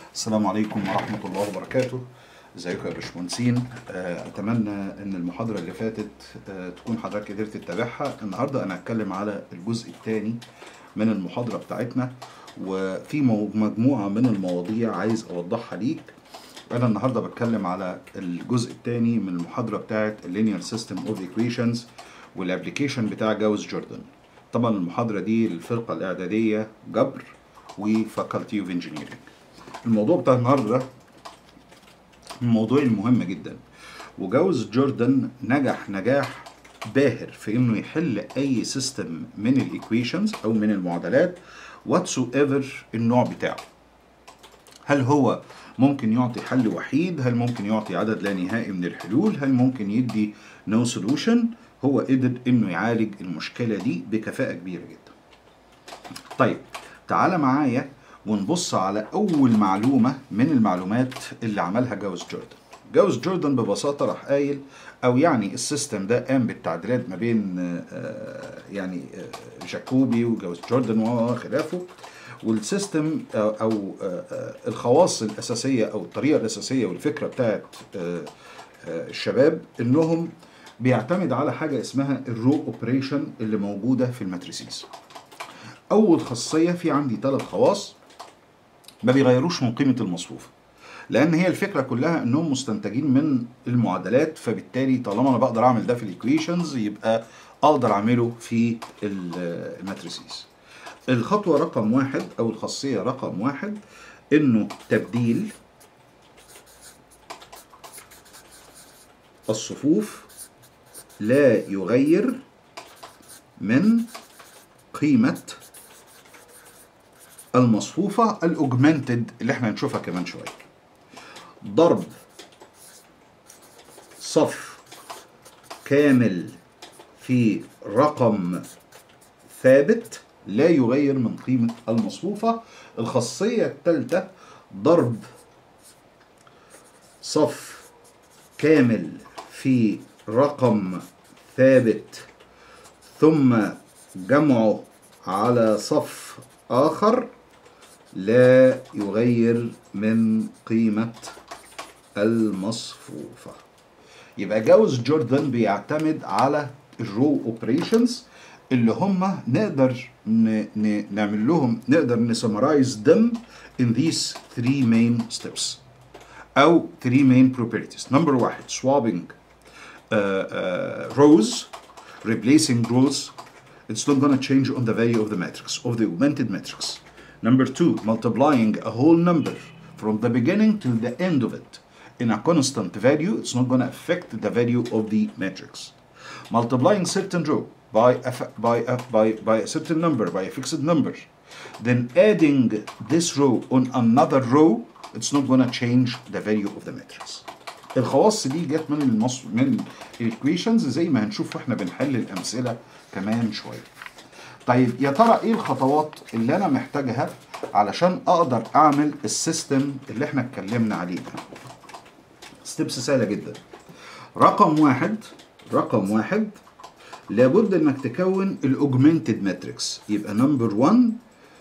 السلام عليكم ورحمة الله وبركاته ازيكم يا باشمهندسين آه، اتمنى ان المحاضرة اللي فاتت آه، تكون حضرتك قدرت تتابعها النهاردة انا هتكلم على الجزء الثاني من المحاضرة بتاعتنا وفي مو- مجموعة من المواضيع عايز اوضحها ليك انا النهاردة بتكلم على الجزء الثاني من المحاضرة بتاعت اللينير سيستم اوف ايكويشنز والابلكيشن بتاع جاوز جوردن طبعا المحاضرة دي للفرقة الاعدادية جبر وفاكولتي اوف انجينيرنج الموضوع بتاع النهارده ده الموضوع المهم جدا وجاوز جوردن نجح نجاح باهر في انه يحل اي سيستم من الايكويشنز او من المعادلات واتسو ايفر النوع بتاعه هل هو ممكن يعطي حل وحيد هل ممكن يعطي عدد لا نهائي من الحلول هل ممكن يدي نو no سولوشن هو قدر انه يعالج المشكله دي بكفاءه كبيره جدا طيب تعالى معايا ونبص على اول معلومه من المعلومات اللي عملها جاوز جوردن جاوز جوردن ببساطه راح قايل او يعني السيستم ده قام بالتعديلات ما بين آه، يعني آه، جاكوبي وجاوز جوردن وخلافه والسيستم آه، او آه، آه، الخواص الاساسيه او الطريقه الاساسيه والفكره بتاعت آه، آه، الشباب انهم بيعتمد على حاجه اسمها الرو اوبريشن اللي موجوده في الماتريسيز اول خاصيه في عندي ثلاث خواص ما بيغيروش من قيمه المصفوفه لان هي الفكره كلها انهم مستنتجين من المعادلات فبالتالي طالما انا بقدر اعمل ده في الايكويشنز يبقى اقدر اعمله في ال- الماتريسيز الخطوه رقم واحد او الخاصيه رقم واحد انه تبديل الصفوف لا يغير من قيمه المصفوفة الاوجمانتد اللي احنا هنشوفها كمان شوية ضرب صف كامل في رقم ثابت لا يغير من قيمة المصفوفة الخاصية الثالثة ضرب صف كامل في رقم ثابت ثم جمعه على صف آخر لا يغير من قيمة المصفوفة يبقى جاوز جوردن بيعتمد على الرو اوبريشنز اللي هم نقدر ن... ن... نعمل لهم نقدر نسمرايز them in these three main steps او three main properties number واحد swapping uh, uh, rows replacing rows it's not going to change on the value of the matrix of the augmented matrix number two multiplying a whole number from the beginning to the end of it in a constant value it's not going to affect the value of the matrix multiplying certain row by a, fa- by, a, by, by a certain number by a fixed number then adding this row on another row it's not going to change the value of the matrix الخواص دي جت من المص... من الايكويشنز زي ما هنشوف واحنا بنحل الامثله كمان شويه طيب يا ترى ايه الخطوات اللي انا محتاجها علشان اقدر اعمل السيستم اللي احنا اتكلمنا عليه ده ستيبس سهله جدا رقم واحد رقم واحد لابد انك تكون الاوجمنتد ماتريكس يبقى نمبر 1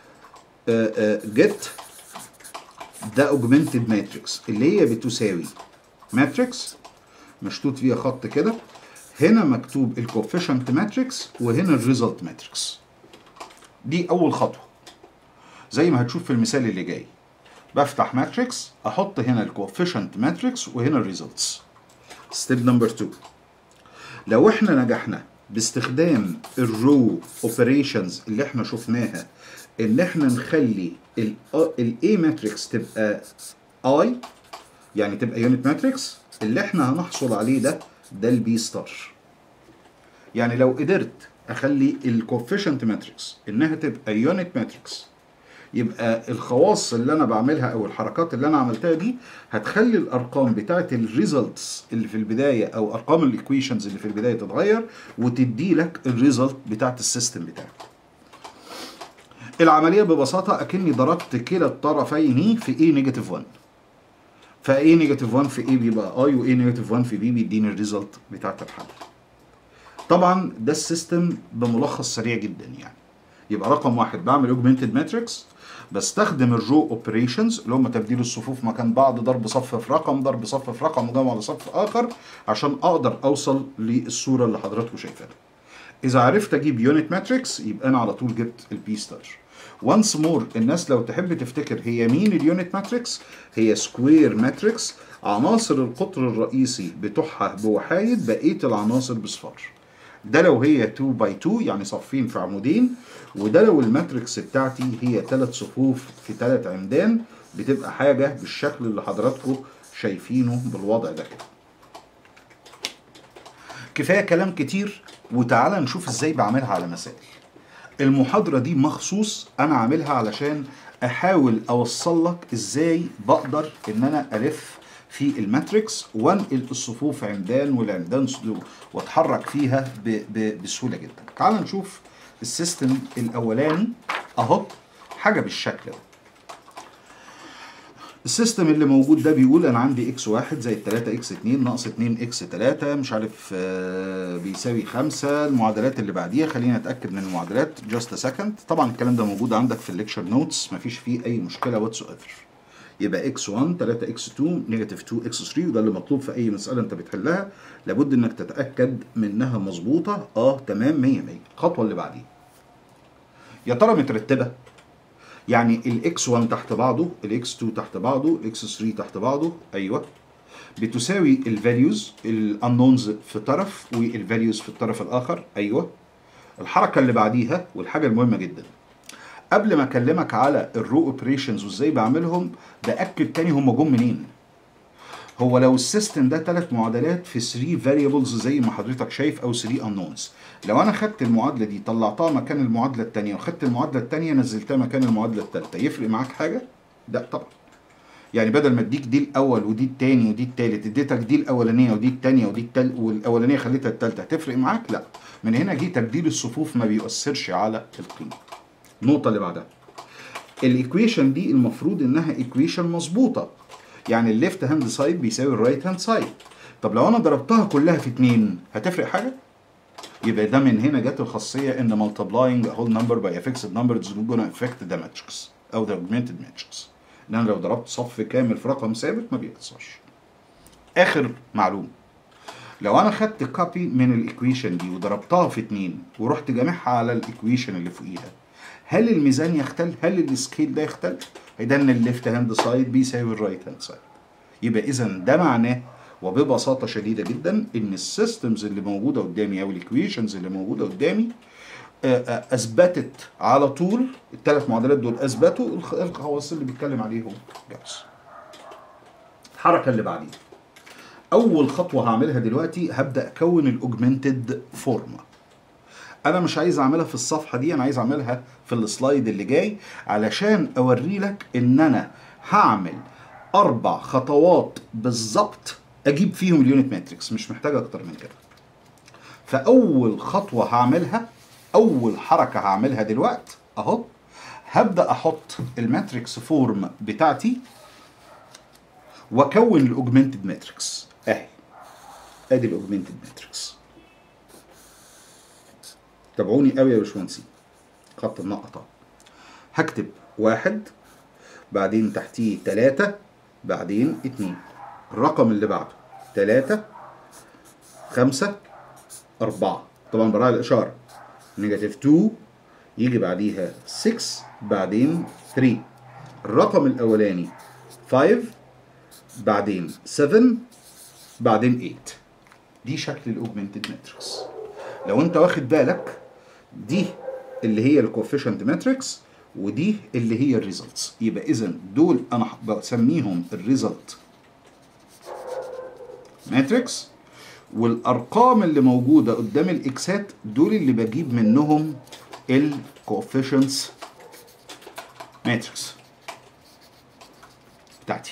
جيت ده اوجمنتد ماتريكس اللي هي بتساوي ماتريكس مشطوط فيها خط كده هنا مكتوب الكوفيشنت ماتريكس وهنا الريزلت ماتريكس دي اول خطوه زي ما هتشوف في المثال اللي جاي بفتح ماتريكس احط هنا الكوفيشنت ماتريكس وهنا الريزلتس ستيب نمبر 2 لو احنا نجحنا باستخدام الرو اوبريشنز اللي احنا شفناها ان احنا نخلي الاي ماتريكس تبقى اي يعني تبقى يونت ماتريكس اللي احنا هنحصل عليه ده ده البي ستار يعني لو قدرت اخلي الكوفيشنت ماتريكس انها تبقى يونت ماتريكس يبقى الخواص اللي انا بعملها او الحركات اللي انا عملتها دي هتخلي الارقام بتاعه الريزلتس اللي في البدايه او ارقام الايكويشنز اللي في البدايه تتغير وتدي لك الريزلت بتاعه السيستم بتاعك العمليه ببساطه اكني ضربت كلا الطرفين في اي نيجاتيف 1 فاي نيجاتيف 1 في اي بيبقى اي واي نيجاتيف 1 في بي بيديني الريزلت بتاعت الحل طبعا ده السيستم بملخص سريع جدا يعني يبقى رقم واحد بعمل اوجمنتد ماتريكس بستخدم الرو اوبريشنز اللي هم تبديل الصفوف مكان بعض ضرب صف في رقم ضرب صف في رقم وجمع لصف اخر عشان اقدر اوصل للصوره اللي حضراتكم شايفينها اذا عرفت اجيب يونت ماتريكس يبقى انا على طول جبت البي ستار وانس مور الناس لو تحب تفتكر هي مين اليونت ماتريكس هي سكوير ماتريكس عناصر القطر الرئيسي بتوعها بوحايد بقيه العناصر بصفار ده لو هي 2 باي 2 يعني صفين في عمودين وده لو الماتريكس بتاعتي هي ثلاث صفوف في ثلاث عمدان بتبقى حاجه بالشكل اللي حضراتكم شايفينه بالوضع ده كده كفايه كلام كتير وتعالى نشوف ازاي بعملها على مسائل المحاضرة دي مخصوص أنا عاملها علشان أحاول أوصل لك إزاي بقدر إن أنا ألف في الماتريكس وانقل الصفوف عمدان والعمدان صدور واتحرك فيها ب ب بسهولة جدا. تعال نشوف السيستم الأولاني أهو حاجة بالشكل ده. السيستم اللي موجود ده بيقول انا عندي اكس واحد زائد 3 اكس 2 ناقص 2 اكس 3 مش عارف آه، بيساوي 5 المعادلات اللي بعديها خلينا نتاكد من المعادلات جاست سكند طبعا الكلام ده موجود عندك في الليكشر نوتس مفيش فيه اي مشكله واتس ايفر يبقى اكس 1 3 اكس 2 نيجاتيف 2 اكس 3 وده اللي مطلوب في اي مساله انت بتحلها لابد انك تتاكد منها مظبوطه اه تمام 100 100 الخطوه اللي بعديها يا ترى مترتبه يعني الاكس 1 تحت بعضه الاكس 2 تحت بعضه الاكس 3 تحت بعضه ايوه بتساوي الفاليوز الانونز في طرف والفاليوز في الطرف الاخر ايوه الحركه اللي بعديها والحاجه المهمه جدا قبل ما اكلمك على الرو اوبريشنز وازاي بعملهم باكد تاني هم جم منين هو لو السيستم ده ثلاث معادلات في 3 فاريبلز زي ما حضرتك شايف او 3 انونز لو انا خدت المعادله دي طلعتها مكان المعادله الثانيه وخدت المعادله الثانيه نزلتها مكان المعادله الثالثه يفرق معاك حاجه لا طبعا يعني بدل ما اديك دي الاول ودي الثاني ودي الثالث اديتك دي الاولانيه ودي الثانيه ودي التل... والاولانيه خليتها الثالثه هتفرق معاك لا من هنا جه تبديل الصفوف ما بيؤثرش على القيمه النقطه اللي بعدها الايكويشن دي المفروض انها ايكويشن مظبوطه يعني الليفت هاند سايد بيساوي الرايت هاند سايد طب لو انا ضربتها كلها في اتنين هتفرق حاجه يبقى ده من هنا جت الخاصيه ان multiplying a whole number by a fixed number is gonna affect the matrix او the augmented matrix ان انا لو ضربت صف كامل في رقم ثابت ما بيأثرش اخر معلومه لو انا خدت كوبي من الايكويشن دي وضربتها في اتنين ورحت جامعها على الايكويشن اللي فوقيها هل الميزان يختل هل السكيل ده يختل ده ان الليفت هاند سايد بيساوي الرايت هاند سايد يبقى اذا ده معناه وببساطه شديده جدا ان السيستمز اللي موجوده قدامي او الايكويشنز اللي موجوده قدامي آه، آه، اثبتت على طول الثلاث معادلات دول اثبتوا الخ- الخواص اللي بيتكلم عليهم جاوس الحركه اللي بعديها اول خطوه هعملها دلوقتي هبدا اكون الاوجمانتد فورما انا مش عايز اعملها في الصفحه دي انا عايز اعملها في السلايد اللي جاي علشان اوري لك ان انا هعمل اربع خطوات بالظبط اجيب فيهم اليونت ماتريكس مش محتاج اكتر من كده فاول خطوه هعملها اول حركه هعملها دلوقت اهو هبدا احط الماتريكس فورم بتاعتي واكون الاوجمانتد ماتريكس اهي ادي الاوجمانتد ماتريكس تابعوني قوي يا باشمهندسين خط النقطة هكتب واحد بعدين تحتيه تلاتة بعدين اتنين الرقم اللي بعده تلاتة خمسة أربعة طبعا براعي الإشارة نيجاتيف 2 يجي بعديها 6 بعدين 3 الرقم الأولاني 5 بعدين 7 بعدين 8 دي شكل الاوجمانتد ماتريكس لو انت واخد بالك دي اللي هي الكوفيشنت ماتريكس ودي اللي هي الريزلتس يبقى اذا دول انا بسميهم الريزلت ماتريكس والارقام اللي موجوده قدام الاكسات دول اللي بجيب منهم الكوفيشنتس ماتريكس بتاعتي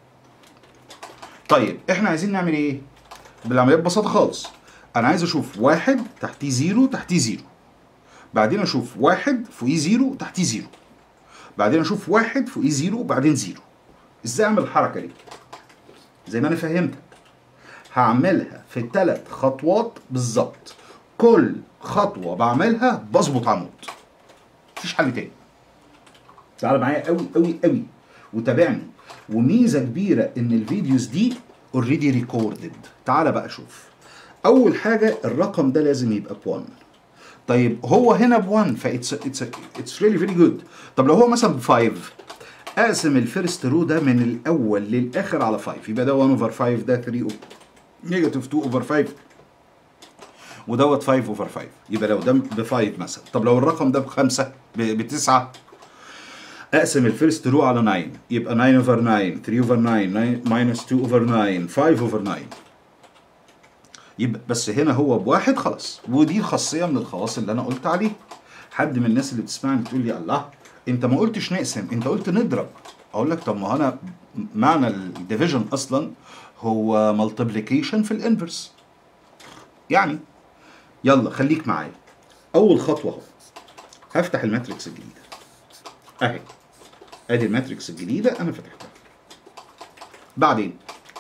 طيب احنا عايزين نعمل ايه بالعمليه ببساطه خالص انا عايز اشوف واحد تحتيه زيرو تحتيه زيرو بعدين اشوف واحد فوقيه زيرو تحتيه زيرو بعدين اشوف واحد فوقيه زيرو وبعدين زيرو ازاي اعمل الحركه دي زي ما انا فهمتك هعملها في ثلاث خطوات بالظبط كل خطوه بعملها بظبط عمود مفيش حل تاني تعال معايا قوي قوي قوي وتابعني وميزه كبيره ان الفيديوز دي اوريدي ريكوردد تعال بقى شوف اول حاجه الرقم ده لازم يبقى ب 1 طيب هو هنا ب 1 فاتس اتس اتس ريلي فيري جود طب لو هو مثلا ب 5 اقسم الفيرست رو ده من الاول للاخر على 5 يبقى ده 1 اوفر 5 ده 3 اوفر نيجاتيف 2 اوفر 5 ودوت 5 اوفر 5 يبقى لو ده ب 5 مثلا طب لو الرقم ده بخمسه ب 9 اقسم الفيرست رو على 9 يبقى 9 اوفر 9 3 اوفر 9 ماينس 2 اوفر 9 5 اوفر 9 يبقى بس هنا هو بواحد خلاص ودي خاصيه من الخواص اللي انا قلت عليه حد من الناس اللي بتسمعني تقول لي الله انت ما قلتش نقسم انت قلت نضرب اقول لك طب ما انا معنى الديفيجن اصلا هو مالتيبليكيشن في الانفرس يعني يلا خليك معايا اول خطوه اهو هفتح الماتريكس الجديده اهي ادي الماتريكس الجديده انا فتحتها بعدين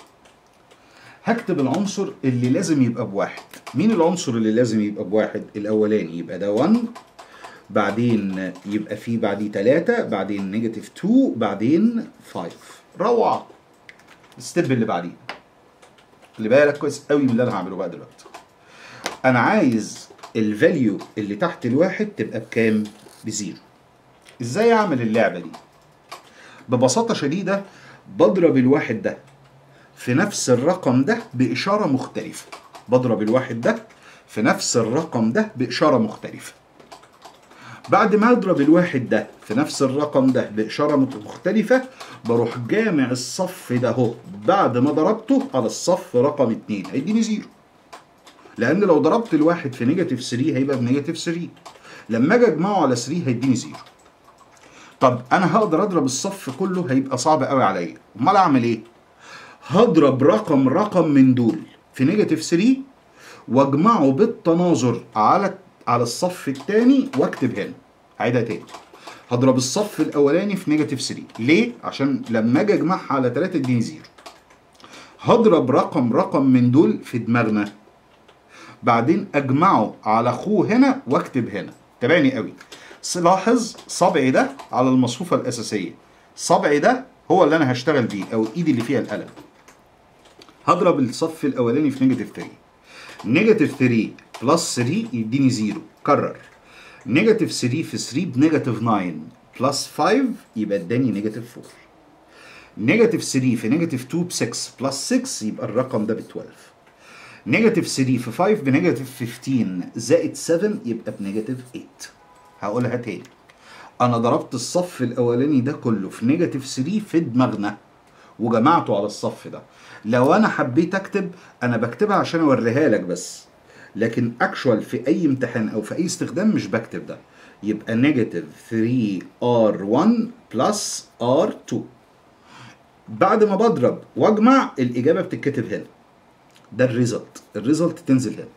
هكتب العنصر اللي لازم يبقى بواحد مين العنصر اللي لازم يبقى بواحد الاولاني يبقى ده 1 بعدين يبقى فيه بعديه 3 بعدين نيجاتيف 2 بعدين 5 روعه الستيب اللي بعديه خلي بالك كويس قوي من اللي انا هعمله بقى دلوقتي انا عايز الفاليو اللي تحت الواحد تبقى بكام بزيرو ازاي اعمل اللعبه دي ببساطه شديده بضرب الواحد ده في نفس الرقم ده باشاره مختلفه بضرب الواحد ده في نفس الرقم ده باشاره مختلفه بعد ما اضرب الواحد ده في نفس الرقم ده باشاره مختلفه بروح جامع الصف ده اهو بعد ما ضربته على الصف رقم 2 هيديني زيرو لان لو ضربت الواحد في نيجاتيف 3 هيبقى بنيجاتيف 3 لما اجي اجمعه على 3 هيديني زيرو طب انا هقدر اضرب الصف كله هيبقى صعب قوي عليا امال اعمل ايه هضرب رقم رقم من دول في نيجاتيف 3 واجمعه بالتناظر على على الصف الثاني واكتب هنا هعيدها تاني هضرب الصف الاولاني في نيجاتيف 3 ليه عشان لما اجي اجمعها على 3 اديني زيرو هضرب رقم رقم من دول في دماغنا بعدين اجمعه على اخوه هنا واكتب هنا تابعني قوي لاحظ صبعي ده على المصفوفه الاساسيه صبعي ده هو اللي انا هشتغل بيه او ايدي اللي فيها القلم هضرب الصف الاولاني في نيجاتيف 3 نيجاتيف 3 بلس 3 يديني زيرو كرر نيجاتيف 3 في 3 بنيجاتيف 9 بلس 5 يبقى اداني نيجاتيف 4 نيجاتيف 3 في نيجاتيف 2 ب 6 بلس 6 يبقى الرقم ده ب 12 نيجاتيف 3 في 5 بنيجاتيف 15 زائد 7 يبقى بنيجاتيف 8 هقولها تاني انا ضربت الصف الاولاني ده كله في نيجاتيف 3 في دماغنا وجمعته على الصف ده لو انا حبيت اكتب انا بكتبها عشان اوريها لك بس لكن اكشوال في اي امتحان او في اي استخدام مش بكتب ده يبقى نيجاتيف 3 ار 1 بلس ار 2 بعد ما بضرب واجمع الاجابه بتتكتب هنا ده الريزلت الريزلت تنزل هنا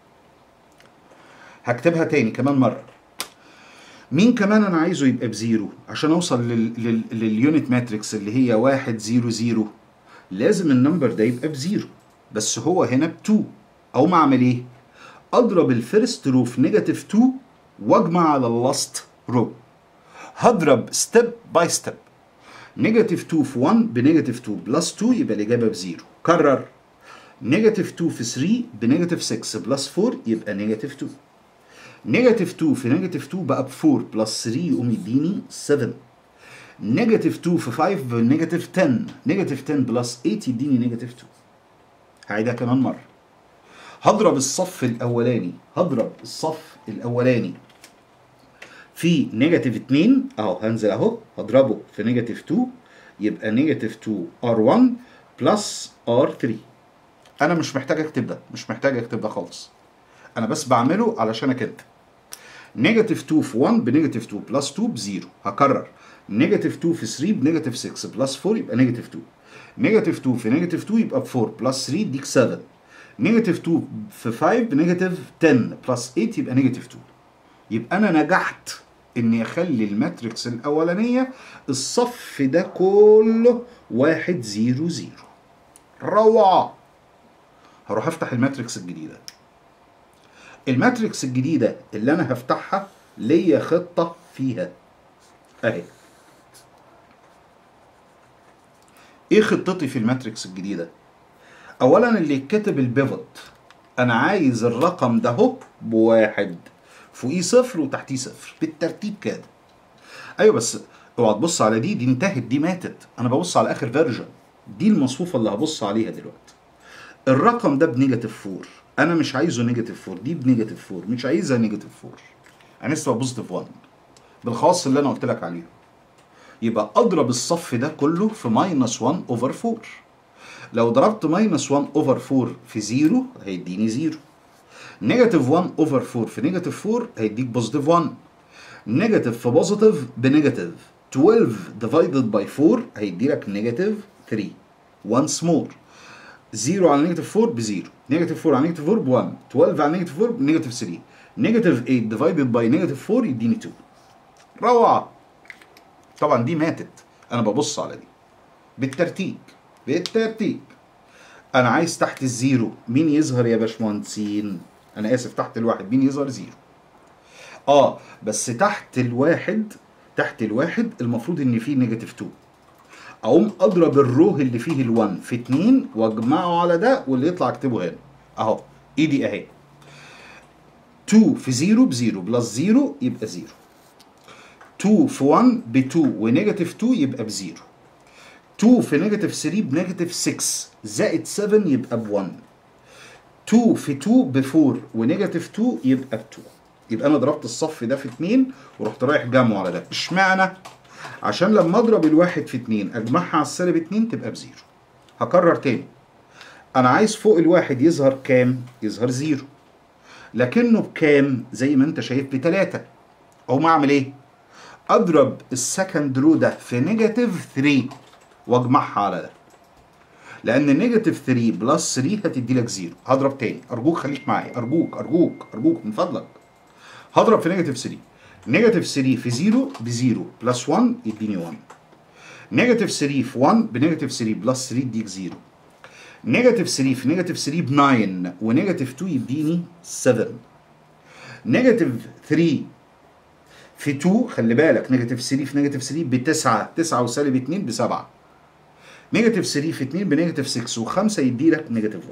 هكتبها تاني كمان مره مين كمان انا عايزه يبقى بزيرو عشان اوصل لل... لل... لليونت ماتريكس اللي هي واحد زيرو زيرو لازم النمبر ده يبقى بزيرو بس هو هنا ب 2 او ما اعمل ايه اضرب الفيرست رو في نيجاتيف 2 واجمع على اللاست رو هضرب ستيب باي ستيب نيجاتيف 2 في 1 بنيجاتيف 2 بلس 2 يبقى الاجابه بزيرو كرر نيجاتيف 2 في 3 بنيجاتيف 6 بلس 4 يبقى نيجاتيف 2 نيجاتيف 2 في نيجاتيف 2 بقى ب 4 بلس 3 يقوم يديني 7 نيجاتيف 2 في 5 بنيجاتيف 10 نيجاتيف 10 بلس 8 يديني نيجاتيف 2 هعيدها كمان مره هضرب الصف الاولاني هضرب الصف الاولاني في نيجاتيف 2 اهو هنزل اهو هضربه في نيجاتيف 2 يبقى نيجاتيف 2 ار1 بلس ار3 انا مش محتاج اكتب ده مش محتاج اكتب ده خالص انا بس بعمله علشانك انت نيجاتيف 2 في 1 بنيجاتيف 2 بلس 2 بزيرو هكرر نيجاتيف 2 في 3 بنيجاتيف 6 بلس 4 يبقى نيجاتيف 2 نيجاتيف 2 في نيجاتيف 2 يبقى ب 4 بلس 3 يديك 7 نيجاتيف 2 في 5 بنيجاتيف 10 بلس 8 يبقى نيجاتيف 2 يبقى انا نجحت اني اخلي الماتريكس الاولانيه الصف ده كله واحد زيرو زيرو روعه هروح افتح الماتريكس الجديده الماتريكس الجديده اللي انا هفتحها ليا خطه فيها اهي ايه خطتي في الماتريكس الجديده اولا اللي يتكتب البيفوت انا عايز الرقم ده هو بواحد فوقيه صفر وتحتيه صفر بالترتيب كده ايوه بس اوعى تبص على دي دي انتهت دي ماتت انا ببص على اخر فيرجن دي المصفوفه اللي هبص عليها دلوقتي الرقم ده بنيجاتيف 4 انا مش عايزه نيجاتيف 4 دي بنيجاتيف 4 مش عايزها نيجاتيف 4 انا لسه بوزيتيف 1 بالخواص اللي انا قلت لك عليهم يبقى اضرب الصف ده كله في ماينس 1 اوفر 4 لو ضربت ماينس 1 اوفر 4 في 0 هيديني 0 نيجاتيف 1 اوفر 4 في نيجاتيف 4 هيديك بوزيتيف 1 نيجاتيف في بوزيتيف بنيجاتيف 12 ديفايدد باي 4 هيدي لك نيجاتيف 3 once more 0 على نيجاتيف 4 ب 0 نيجاتيف 4 على نيجاتيف 4 ب 1 12 على نيجاتيف 4 بنيجاتيف 3 نيجاتيف 8 ديفايدد باي نيجاتيف 4 يديني 2 روعه طبعا دي ماتت انا ببص على دي بالترتيب بالترتيب انا عايز تحت الزيرو مين يظهر يا باشمهندسين انا اسف تحت الواحد مين يظهر زيرو اه بس تحت الواحد تحت الواحد المفروض ان فيه نيجاتيف 2 اقوم اضرب الرو اللي فيه ال1 في 2 واجمعه على ده واللي يطلع اكتبه هنا اهو ايدي اهي 2 في 0 ب 0 بلس 0 يبقى 0 2 في 1 ب 2 ونيجاتيف 2 يبقى ب 0 2 في نيجاتيف 3 بنيجاتيف 6 زائد 7 يبقى ب 1 2 في 2 ب 4 ونيجاتيف 2 يبقى ب 2 يبقى انا ضربت الصف ده في 2 ورحت رايح جمعه على ده اشمعنى عشان لما اضرب الواحد في 2 اجمعها على السالب 2 تبقى بزيرو هكرر تاني انا عايز فوق الواحد يظهر كام يظهر زيرو لكنه بكام زي ما انت شايف بتلاتة اقوم اعمل ايه اضرب السكند رو ده في نيجاتيف 3 واجمعها على ده لان نيجاتيف 3 بلس 3 هتدي لك زيرو هضرب تاني ارجوك خليك معايا ارجوك ارجوك ارجوك من فضلك هضرب في نيجاتيف 3 نيجاتيف 3 في 0 ب 0 بلس 1 يديني 1 نيجاتيف 3 في 1 بنيجاتيف 3 بلس 3 يديك 0 نيجاتيف 3 في نيجاتيف 3 ب 9 ونيجاتيف 2 يديني 7 نيجاتيف 3 في 2 خلي بالك نيجاتيف 3 في نيجاتيف 3 ب 9 9 وسالب 2 ب 7 نيجاتيف 3 في 2 بنيجاتيف 6 و5 يدي لك نيجاتيف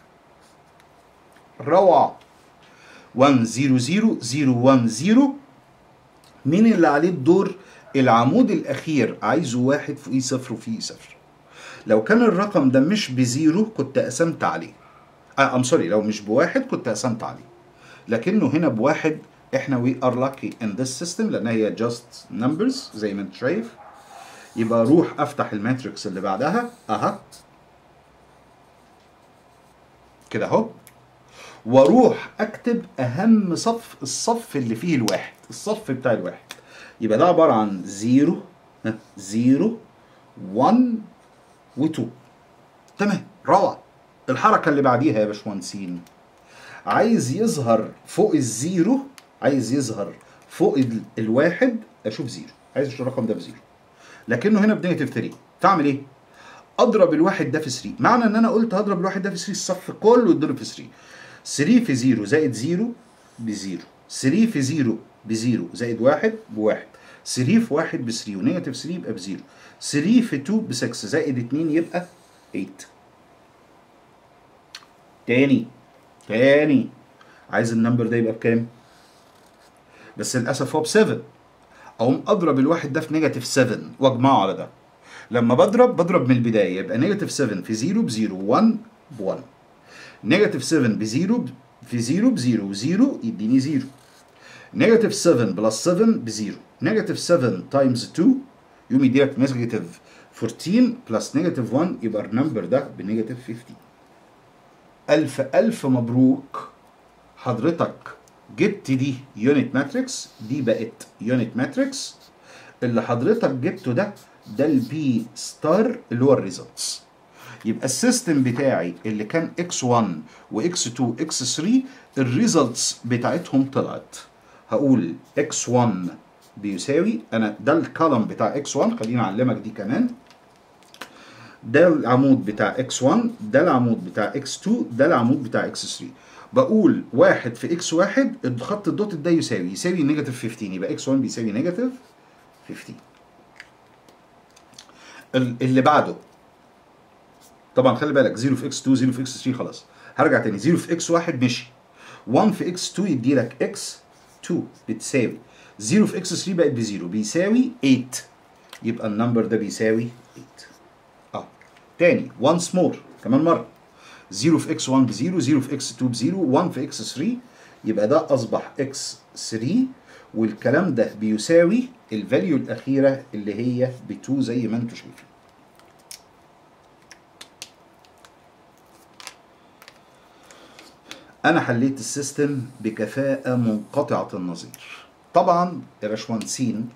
1 روعه 1 0 0 0 1 0 مين اللي عليه الدور العمود الاخير عايزه واحد فوقيه صفر وفيه صفر لو كان الرقم ده مش بزيرو كنت قسمت عليه اه ام سوري لو مش بواحد كنت قسمت عليه لكنه هنا بواحد احنا وي ار لاكي ان ذس سيستم لان هي جاست نمبرز زي ما انت شايف يبقى اروح افتح الماتريكس اللي بعدها اها كده اهو واروح اكتب اهم صف الصف اللي فيه الواحد الصف بتاع الواحد يبقى ده عباره عن 0 0 1 و2 تمام روعه الحركه اللي بعديها يا باشمهندسين عايز يظهر فوق الزيرو عايز يظهر فوق ال- الواحد اشوف زيرو عايز اشوف الرقم ده بزيرو لكنه هنا بنيجاتيف 3 تعمل ايه؟ اضرب الواحد ده في 3 معنى ان انا قلت هضرب الواحد ده في 3 الصف كله يتضرب في 3 3 في 0 زائد 0 ب 0 3 في 0 ب 0 زائد 1 ب 1 3 في 1 ب 3 ونيجاتيف 3 يبقى ب 0 3 في 2 ب 6 زائد 2 يبقى 8 تاني تاني عايز النمبر ده يبقى بكام؟ بس للاسف هو ب 7 اقوم اضرب الواحد ده في نيجاتيف 7 واجمعه على ده لما بضرب بضرب من البدايه يبقى نيجاتيف 7 في 0 ب 0 1 ب 1 نيجاتيف 7 ب 0 في 0 ب 0 و0 يديني 0 نيجاتيف 7 بلس 7 ب 0 نيجاتيف 7 تايمز 2 يقوم يديلك نيجاتيف 14 بلس نيجاتيف 1 يبقى النمبر ده بنيجاتيف 15 ألف ألف مبروك حضرتك جبت دي يونت ماتريكس دي بقت يونت ماتريكس اللي حضرتك جبته ده ده البي ستار اللي هو الريزلتس يبقى السيستم بتاعي اللي كان x1 وx2 x3 الريزلتس بتاعتهم طلعت هقول x1 بيساوي انا ده الكولم بتاع x1 خليني اعلمك دي كمان ده العمود بتاع x1 ده العمود بتاع x2 ده العمود بتاع x3 بقول واحد في x1 الخط الدوت ده يساوي يساوي نيجاتيف 15 يبقى x1 بيساوي نيجاتيف 15 ال- اللي بعده طبعا خلي بالك 0 في اكس 2 0 في اكس 3 خلاص هرجع تاني 0 في اكس 1 مشي 1 في اكس 2 يدي لك اكس 2 بتساوي 0 في اكس 3 بقت بزيرو بيساوي 8 يبقى النمبر ده بيساوي 8 اه تاني once more كمان مره 0 في اكس 1 بزيرو 0 في اكس 2 بزيرو 1 في اكس 3 يبقى ده اصبح اكس 3 والكلام ده بيساوي الفاليو الاخيره اللي هي ب 2 زي ما انتم شايفين انا حليت السيستم بكفاءه منقطعه النظير طبعا يا باشمهندسين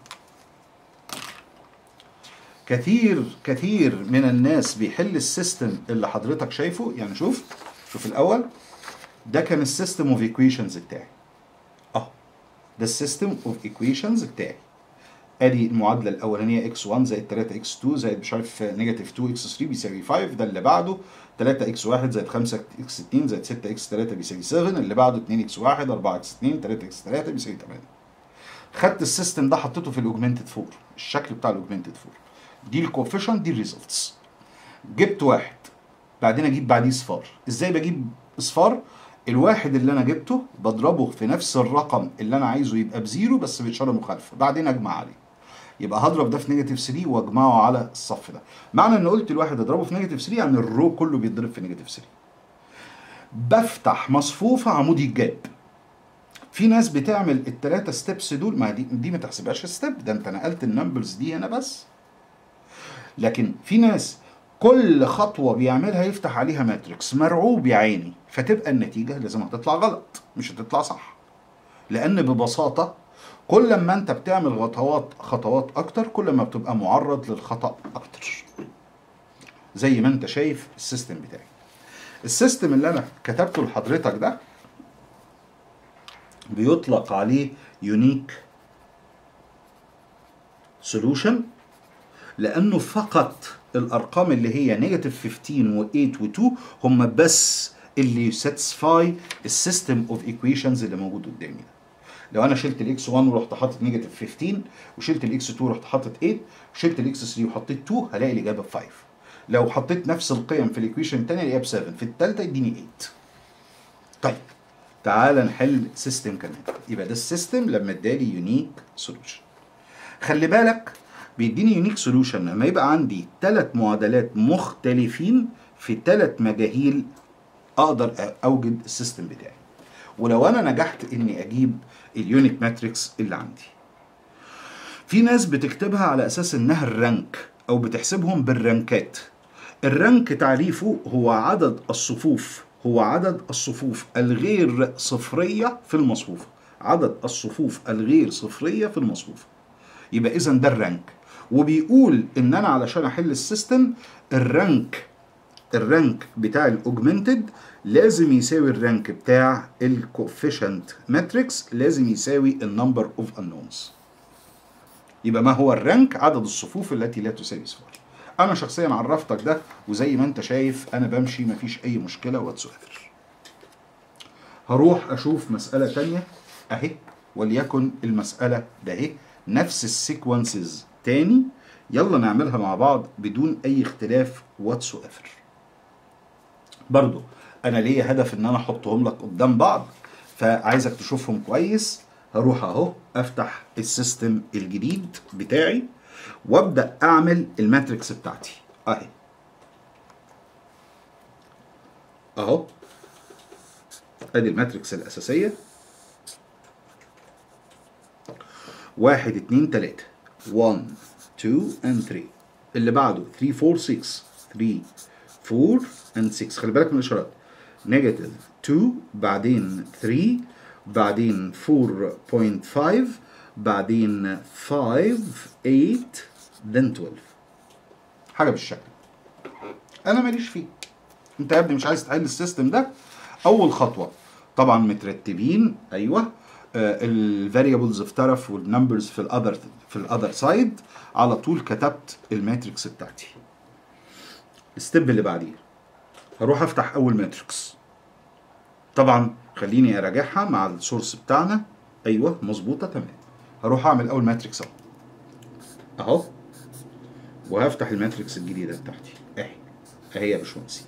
كثير كثير من الناس بيحل السيستم اللي حضرتك شايفه يعني شوف شوف الاول ده كان السيستم اوف ايكويشنز بتاعي اه ده السيستم اوف ايكويشنز بتاعي ادي المعادله الاولانيه x1 زائد 3 x2 زائد مش عارف نيجاتيف 2 x3 بيساوي 5 ده اللي بعده 3 x1 زائد 5 x2 زائد 6 x3 بيساوي 7 اللي بعده 2 x1 4 x2 3 x3 بيساوي 8 خدت السيستم ده حطيته في الاوجمنتد 4 الشكل بتاع الاوجمنتد 4 دي الكوفيشنت دي الريزلتس جبت واحد بعدين اجيب بعديه صفار ازاي بجيب اصفار الواحد اللي انا جبته بضربه في نفس الرقم اللي انا عايزه يبقى بزيرو بس باشاره مخالفه بعدين اجمع عليه يبقى هضرب ده في نيجاتيف 3 واجمعه على الصف ده معنى ان قلت الواحد اضربه في نيجاتيف 3 يعني الرو كله بيتضرب في نيجاتيف 3 بفتح مصفوفه عمودي الجاب في ناس بتعمل الثلاثه ستيبس دول ما دي دي ما تحسبهاش ستيب ده انت نقلت النمبرز دي هنا بس لكن في ناس كل خطوة بيعملها يفتح عليها ماتريكس مرعوب يا عيني فتبقى النتيجة لازم هتطلع غلط مش هتطلع صح لأن ببساطة كل ما أنت بتعمل خطوات خطوات أكتر كل ما بتبقى معرض للخطأ أكتر زي ما أنت شايف السيستم بتاعي السيستم اللي أنا كتبته لحضرتك ده بيطلق عليه يونيك سولوشن لانه فقط الارقام اللي هي نيجاتيف 15 و8 و2 هم بس اللي يساتسفاي السيستم اوف ايكويشنز اللي موجود قدامي ده لو انا شلت الاكس 1 ورحت حاطط نيجاتيف 15 وشلت الاكس 2 ورحت حاطط 8 وشلت الاكس 3 وحطيت 2 هلاقي الاجابه ب 5 لو حطيت نفس القيم في الايكويشن الثانيه الاقيها ب 7 في الثالثه يديني 8 طيب تعال نحل سيستم كمان يبقى ده السيستم لما ادالي يونيك سولوشن خلي بالك بيديني يونيك سولوشن لما يبقى عندي ثلاث معادلات مختلفين في ثلاث مجاهيل اقدر اوجد السيستم بتاعي ولو انا نجحت اني اجيب اليونيك ماتريكس اللي عندي في ناس بتكتبها على اساس انها الرانك او بتحسبهم بالرانكات الرانك تعريفه هو عدد الصفوف هو عدد الصفوف الغير صفريه في المصفوفه عدد الصفوف الغير صفريه في المصفوفه يبقى اذا ده الرانك وبيقول ان انا علشان احل السيستم الرانك الرانك بتاع الاوجمنتد لازم يساوي الرانك بتاع الكوفيشنت ماتريكس لازم يساوي النمبر اوف انونز يبقى ما هو الرانك عدد الصفوف التي لا تساوي صفر انا شخصيا عرفتك ده وزي ما انت شايف انا بمشي مفيش اي مشكله واتسوفر هروح اشوف مساله تانية اهي وليكن المساله ده اهي نفس السيكونسز تاني يلا نعملها مع بعض بدون اي اختلاف واتس ايفر برضو انا ليا هدف ان انا احطهم لك قدام بعض فعايزك تشوفهم كويس هروح اهو افتح السيستم الجديد بتاعي وابدا اعمل الماتريكس بتاعتي اهي اهو ادي الماتريكس الاساسيه واحد اتنين تلاتة 1 2 and 3 اللي بعده 3 4 6 3 4 and 6 خلي بالك من الاشارات نيجاتيف 2 بعدين 3 بعدين 4.5 بعدين 5 8 then 12 حاجه بالشكل انا ماليش فيه انت يا ابني مش عايز تحل السيستم ده اول خطوه طبعا مترتبين ايوه الفاريبلز في طرف والنمبرز في الاذر في الاذر سايد على طول كتبت الماتريكس بتاعتي الستيب اللي بعديه هروح افتح اول ماتريكس طبعا خليني اراجعها مع السورس بتاعنا ايوه مظبوطه تمام هروح اعمل اول ماتريكس اهو اهو وهفتح الماتريكس الجديده بتاعتي اهي اهي يا باشمهندس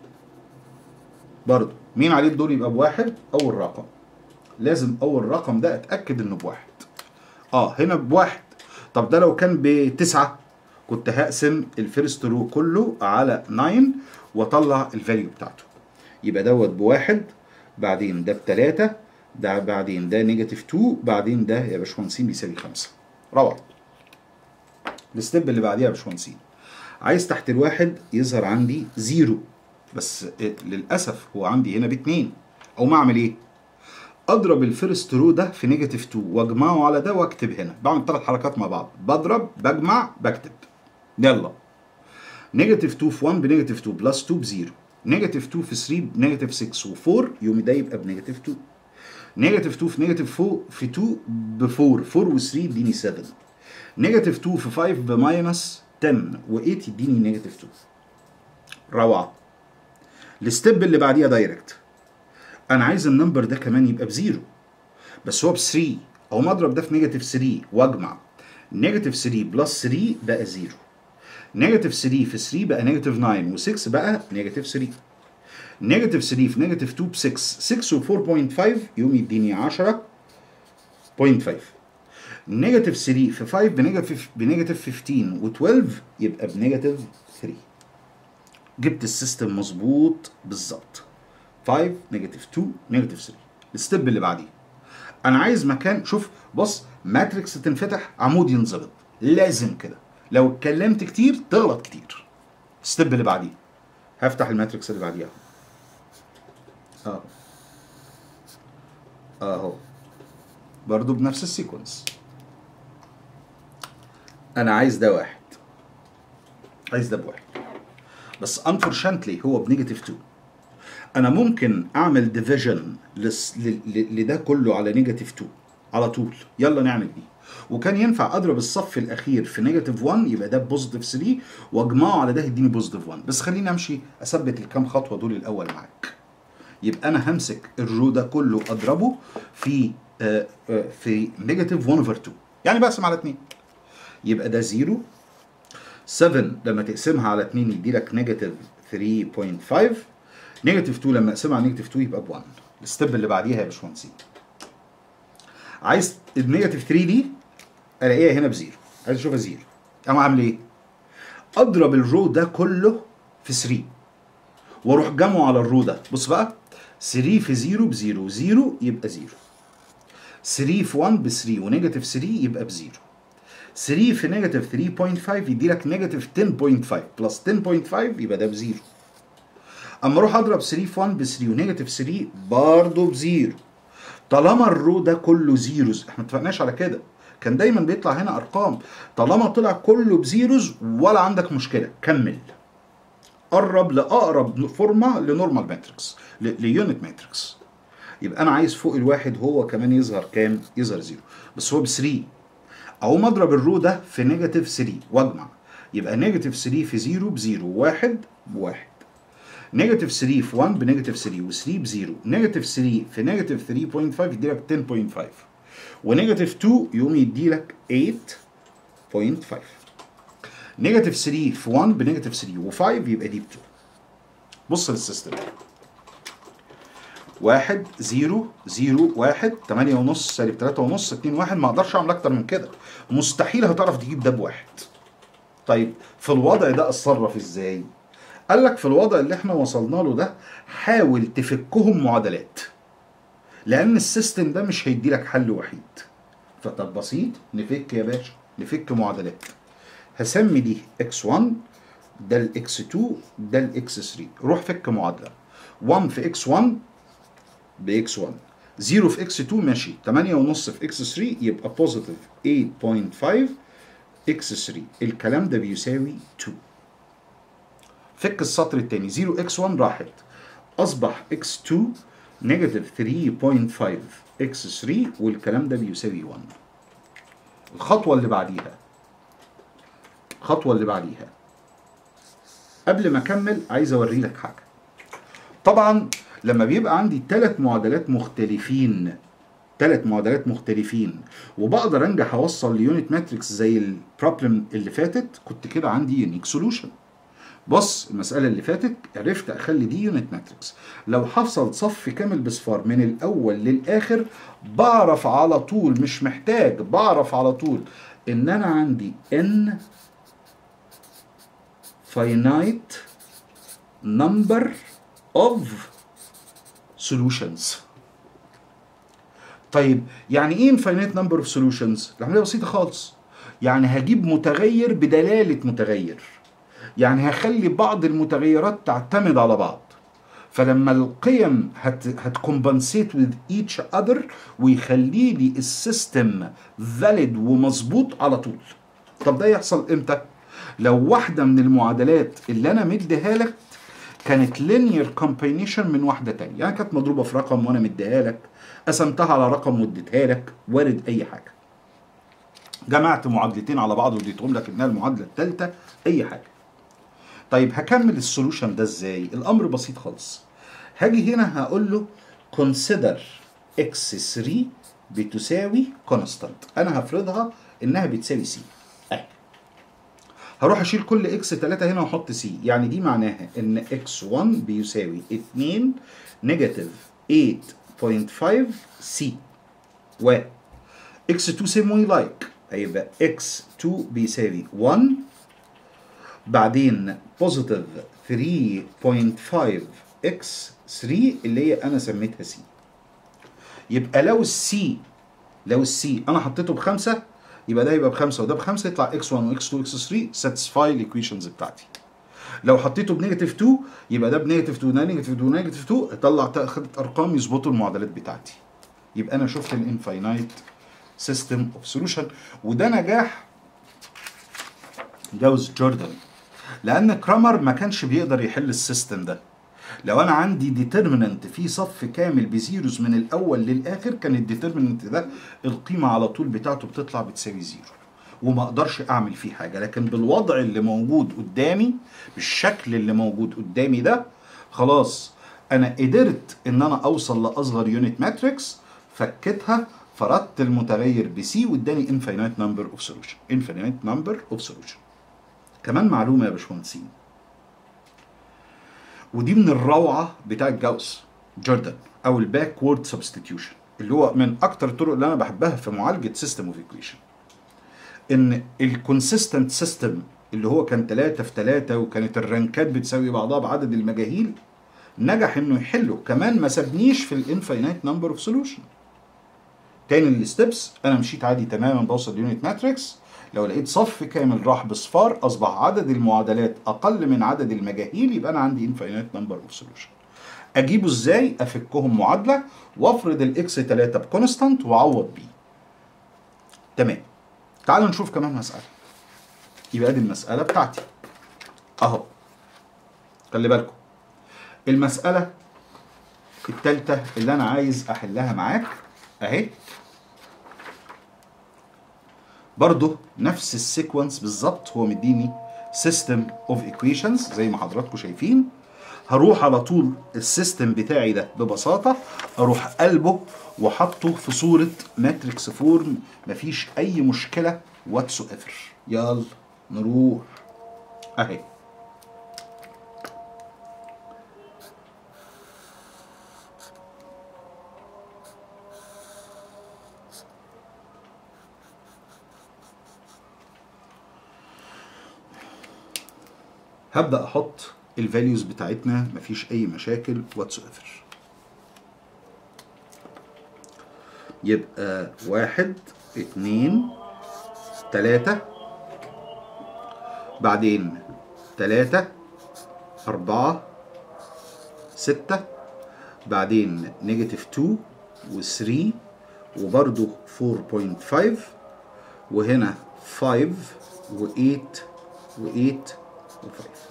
برضه مين عليه الدور يبقى بواحد اول رقم لازم اول رقم ده اتاكد انه بواحد اه هنا بواحد طب ده لو كان بتسعة كنت هقسم الفيرست رو كله على 9 واطلع الفاليو بتاعته يبقى دوت بواحد بعدين ده بتلاتة ده بعدين ده نيجاتيف 2 بعدين ده يا باشمهندسين بيساوي 5 روعة الستيب اللي بعديها يا باشمهندسين عايز تحت الواحد يظهر عندي زيرو بس للاسف هو عندي هنا باتنين او ما اعمل ايه اضرب الفيرست رو ده في نيجاتيف 2 واجمعه على ده واكتب هنا بعمل ثلاث حركات مع بعض بضرب بجمع بكتب يلا نيجاتيف 2 في 1 بنيجاتيف 2 بلس 2 بزيرو نيجاتيف 2 في 3 بنيجاتيف 6 و4 يوم ده يبقى بنيجاتيف 2 نيجاتيف 2 في نيجاتيف 4 في 2 ب 4 4 و3 يديني 7 نيجاتيف 2 في 5 بماينس 10 و8 يديني نيجاتيف 2 روعه الستيب اللي بعديها دايركت انا عايز النمبر ده كمان يبقى بزيرو بس هو ب 3 او اضرب ده في نيجاتيف 3 واجمع نيجاتيف 3 بلس 3 بقى زيرو نيجاتيف 3 في 3 بقى نيجاتيف 9 و6 بقى نيجاتيف 3 نيجاتيف 3 في نيجاتيف 2 ب 6 6 و 4.5 يقوم يديني 10.5 نيجاتيف 3 في 5 بنيجاتيف بنيجاتيف 15 و12 يبقى بنيجاتيف 3 جبت السيستم مظبوط بالظبط 5 نيجاتيف 2 نيجاتيف 3 الستيب اللي بعديه انا عايز مكان شوف بص ماتريكس تنفتح عمود ينظبط لازم كده لو اتكلمت كتير تغلط كتير الستيب اللي بعديه هفتح الماتريكس اللي بعديها اهو اهو برضو بنفس السيكونس انا عايز ده واحد عايز ده بواحد بس unfortunately هو بنيجاتيف 2 انا ممكن اعمل ديفيجن لده كله على نيجاتيف 2 على طول يلا نعمل دي وكان ينفع اضرب الصف الاخير في نيجاتيف 1 يبقى ده بوزيتيف 3 واجمعه على ده يديني بوزيتيف 1 بس خليني امشي اثبت الكام خطوه دول الاول معاك يبقى انا همسك الرو ده كله اضربه في آه آه في نيجاتيف 1 اوفر 2 يعني بقسم على 2 يبقى ده 0 7 لما تقسمها على 2 يدي لك نيجاتيف 3.5 نيجاتيف 2 لما اقسمها على نيجاتيف 2 يبقى ب 1 الستيب اللي بعديها يا باشمهندسين عايز النيجاتيف 3 دي الاقيها هنا بزيرو عايز اشوفها زيرو اقوم اعمل ايه؟ اضرب الرو ده كله في 3 واروح جمعه على الرو ده بص بقى 3 في 0 بزيرو 0 يبقى 0 3 في 1 ب 3 ونيجاتيف 3 يبقى بزيرو 3 في نيجاتيف 3.5 يدي لك نيجاتيف 10.5 بلس 10.5 يبقى ده بزيرو اما اروح اضرب 3 في 1 ب 3 ونيجاتيف 3 برضه بزيرو طالما الرو ده كله زيروز احنا ما اتفقناش على كده كان دايما بيطلع هنا ارقام طالما طلع كله بزيروز ولا عندك مشكله كمل قرب لاقرب فورمه لنورمال ماتريكس ليونت ماتريكس يبقى انا عايز فوق الواحد هو كمان يظهر كام يظهر زيرو بس هو ب 3 اقوم اضرب الرو ده في نيجاتيف 3 واجمع يبقى نيجاتيف 3 في 0 بزيرو واحد بواحد نيجاتيف 3 في 1 بنيجاتيف 3 و3 بزيرو نيجاتيف 3 في نيجاتيف 3.5 يدي لك 10.5 ونيجاتيف 2 يقوم يدي لك 8.5 نيجاتيف 3 في 1 بنيجاتيف 3 و5 يبقى دي ب 2 بص للسيستم واحد زيرو زيرو واحد تمانية ونص سالب تلاتة ونص اتنين واحد ما اقدرش اعمل اكتر من كده مستحيل هتعرف تجيب ده بواحد طيب في الوضع ده اتصرف ازاي قال لك في الوضع اللي احنا وصلنا له ده حاول تفكهم معادلات لان السيستم ده مش هيدي لك حل وحيد فطب بسيط نفك يا باشا نفك معادلات هسمي دي x1 ده الاكس 2 ده الاكس 3 روح فك معادله 1 في x1 باكس 1 0 في اكس 2 ماشي 8 ونص في اكس 3 يبقى بوزيتيف 8.5 اكس 3 الكلام ده بيساوي 2 فك السطر الثاني 0 اكس 1 راحت اصبح اكس 2 نيجاتيف 3.5 اكس 3 والكلام ده بيساوي 1 الخطوه اللي بعديها الخطوه اللي بعديها قبل ما اكمل عايز اوري لك حاجه طبعا لما بيبقى عندي ثلاث معادلات مختلفين ثلاث معادلات مختلفين وبقدر انجح اوصل ليونت ماتريكس زي البروبلم اللي فاتت كنت كده عندي يونيك سولوشن بص المسألة اللي فاتت عرفت أخلي دي يونت ماتريكس لو حصل صف كامل بصفار من الأول للآخر بعرف على طول مش محتاج بعرف على طول إن أنا عندي n finite number of solutions طيب يعني ايه infinite number of solutions؟ العملية بسيطة خالص يعني هجيب متغير بدلالة متغير يعني هخلي بعض المتغيرات تعتمد على بعض فلما القيم هت هتكمبنسيت with each other ويخلي لي السيستم valid ومظبوط على طول طب ده يحصل امتى لو واحدة من المعادلات اللي انا مديها لك كانت linear combination من واحدة تانية يعني كانت مضروبة في رقم وانا مديها لك قسمتها على رقم واديتها لك وارد اي حاجة جمعت معادلتين على بعض واديتهم لك انها المعادلة الثالثة اي حاجة طيب هكمل السولوشن ده ازاي الامر بسيط خالص هاجي هنا هقول له consider x3 بتساوي constant انا هفرضها انها بتساوي c اهي هروح اشيل كل اكس 3 هنا واحط سي يعني دي معناها ان اكس 1 بيساوي 2 نيجاتيف 8.5 سي و اكس 2 سيم وي لايك هيبقى اكس 2 بيساوي 1 بعدين بوزيتيف 3.5 اكس 3 اللي هي انا سميتها سي يبقى لو السي لو السي انا حطيته بخمسه يبقى ده يبقى بخمسه وده بخمسه يطلع اكس 1 واكس 2 واكس 3 ساتسفاي الايكويشنز بتاعتي لو حطيته بنيجاتيف 2 يبقى ده بنيجاتيف 2 ده نيجاتيف 2 نيجاتيف 2 يطلع خدت ارقام يظبطوا المعادلات بتاعتي يبقى انا شفت الانفاينايت سيستم اوف سولوشن وده نجاح جوز جوردن لان كرامر ما كانش بيقدر يحل السيستم ده لو انا عندي ديترميننت في صف كامل بزيروز من الاول للاخر كان الديترميننت ده القيمه على طول بتاعته بتطلع بتساوي زيرو وما اقدرش اعمل فيه حاجه لكن بالوضع اللي موجود قدامي بالشكل اللي موجود قدامي ده خلاص انا قدرت ان انا اوصل لاصغر يونت ماتريكس فكتها فرضت المتغير بسي واداني انفينيت نمبر اوف سولوشن انفينيت نمبر اوف سولوشن كمان معلومه يا باشمهندسين ودي من الروعه بتاعت جاوس جوردن او الباكورد سبستيتيوشن اللي هو من اكتر الطرق اللي انا بحبها في معالجه سيستم اوف ايكويشن ان الكونسيستنت سيستم اللي هو كان 3 في 3 وكانت الرانكات بتساوي بعضها بعدد المجاهيل نجح انه يحله كمان ما سابنيش في الانفاينايت نمبر اوف سولوشن تاني الستبس انا مشيت عادي تماما بوصل يونت ماتريكس لو لقيت صف كامل راح بصفار اصبح عدد المعادلات اقل من عدد المجاهيل يبقى انا عندي انفاينيت نمبر اوف سولوشن اجيبه ازاي افكهم معادله وافرض الاكس 3 بكونستانت واعوض بيه تمام تعالوا نشوف كمان مساله يبقى دي المساله بتاعتي اهو خلي بالكم المساله الثالثه اللي انا عايز احلها معاك اهي برضه نفس السيكونس بالظبط هو مديني سيستم اوف ايكويشنز زي ما حضراتكم شايفين هروح على طول السيستم بتاعي ده ببساطه اروح قلبه وحطه في صوره ماتريكس فورم مفيش اي مشكله واتسو ايفر يلا نروح اهي هبدا احط الفاليوز بتاعتنا مفيش اي مشاكل واتس ايفر يبقى واحد اتنين تلاتة بعدين تلاتة أربعة ستة بعدين نيجاتيف تو وثري وبرضو فور بوينت فايف وهنا فايف وإيت وإيت وفايف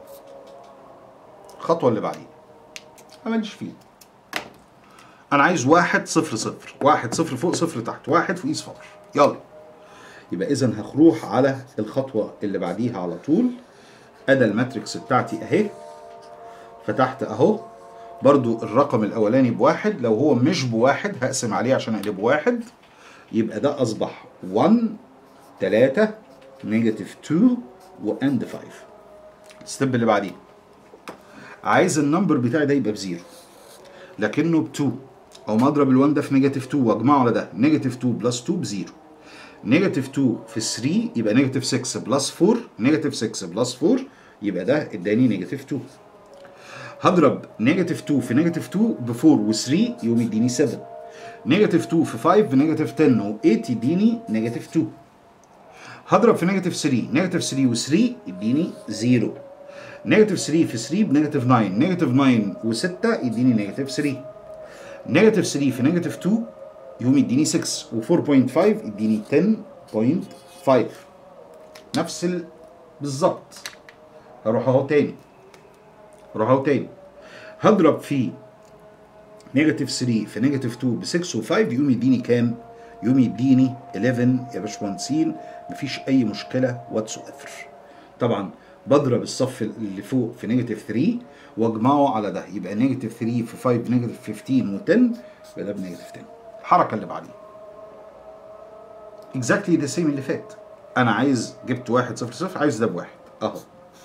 الخطوة اللي بعديها ماليش فيه أنا عايز واحد صفر صفر واحد صفر فوق صفر تحت واحد فوقيه صفر يلا يبقى إذا هروح على الخطوة اللي بعديها على طول أدا الماتريكس بتاعتي أهي فتحت أهو برضو الرقم الأولاني بواحد لو هو مش بواحد هقسم عليه عشان أقلبه واحد يبقى ده أصبح 1 3 نيجاتيف 2 وأند 5 الستيب اللي بعديه عايز النمبر بتاعي ده يبقى بزيرو لكنه ب 2 او مضرب ال1 ده في نيجاتيف 2 واجمعه على ده نيجاتيف 2 بلس 2 بزيرو نيجاتيف 2 في 3 يبقى نيجاتيف 6 بلس 4 نيجاتيف 6 بلس 4 يبقى ده اداني نيجاتيف 2 هضرب نيجاتيف 2 في نيجاتيف 2 ب 4 و3 يقوم يديني 7 نيجاتيف 2 في 5 بنيجاتيف 10 و8 يديني نيجاتيف 2 هضرب في نيجاتيف 3 نيجاتيف 3 و3 يديني 0 نيجاتيف 3 في 3 بنيجاتيف 9 نيجاتيف 9 و6 يديني نيجاتيف 3 نيجاتيف 3 في نيجاتيف 2 يقوم يديني 6 و4.5 يديني 10.5 نفس ال... بالظبط هروح اهو تاني هروح اهو تاني هضرب في نيجاتيف 3 في نيجاتيف 2 ب 6 و5 يقوم يديني كام؟ يقوم يديني 11 يا باشمهندسين مفيش اي مشكله واتس ايفر طبعا بضرب الصف اللي فوق في نيجاتيف 3 واجمعه على ده يبقى نيجاتيف 3 في 5 نيجاتيف 15 و10 يبقى ده بنيجاتيف 10 الحركه اللي بعديها اكزاكتلي ذا سيم اللي فات انا عايز جبت واحد صفر صفر عايز ده بواحد اهو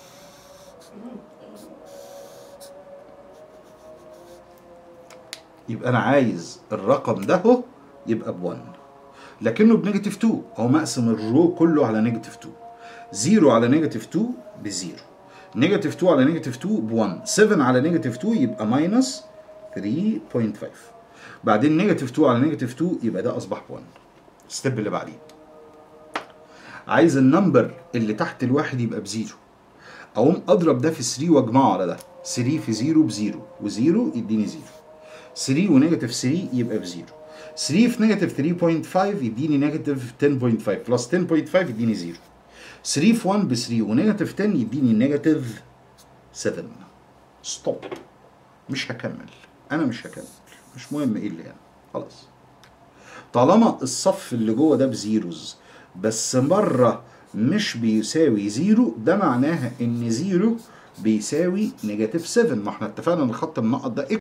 يبقى انا عايز الرقم ده هو يبقى ب 1 لكنه بنيجاتيف 2 هو مقسم الرو كله على نيجاتيف 2 0 على نيجاتيف 2 ب 0 نيجاتيف 2 على نيجاتيف 2 ب 1 7 على نيجاتيف 2 يبقى ماينس 3.5 بعدين نيجاتيف 2 على نيجاتيف 2 يبقى ده اصبح ب 1 الستيب اللي بعديه عايز النمبر اللي تحت الواحد يبقى بزيرو اقوم اضرب ده في 3 واجمعه على ده 3 في 0 بزيرو و0 يديني 0 3 ونيجاتيف 3 يبقى بزيرو 3 في نيجاتيف 3.5 يديني نيجاتيف 10.5 بلس 10.5 يديني 0 3 في 1 ب 3 ونيجاتيف 10 يديني نيجاتيف 7 ستوب مش هكمل انا مش هكمل مش مهم ايه اللي يعني خلاص طالما الصف اللي جوه ده بزيروز بس مره مش بيساوي زيرو ده معناها ان زيرو بيساوي نيجاتيف 7 ما احنا اتفقنا ان الخط المنقط ده